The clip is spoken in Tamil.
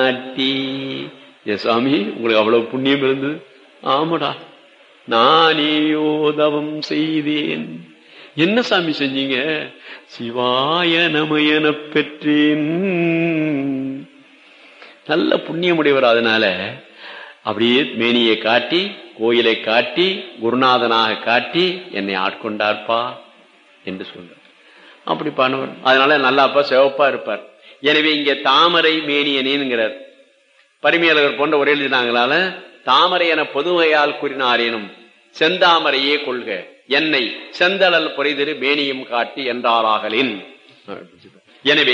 நாட்டி ஏ சுவாமி உங்களுக்கு அவ்வளவு புண்ணியம் இருந்தது ஆமாடா நானேயோ தவம் செய்தேன் என்ன சாமி செஞ்சீங்க சிவாய நமயன பெற்றேன் நல்ல புண்ணியமுடையவர் அதனால அப்படியே மேனியை காட்டி கோயிலை காட்டி குருநாதனாக காட்டி என்னை ஆட்கொண்டார்ப்பா என்று சொல்றார் அப்படி பண்ணுவார் அதனால நல்லாப்பா சிவப்பா இருப்பார் எனவே இங்க தாமரை மேனியனேங்கிறார் பரிமையாளர் போன்ற ஒரே எழுதினாங்களால தாமரை என பொதுவையால் கூறினாரேனும் செந்தாமரையே கொள்க என்னை செந்தளல் பொறைதிரு மேனியும் காட்டி என்றாராகலின் எனவே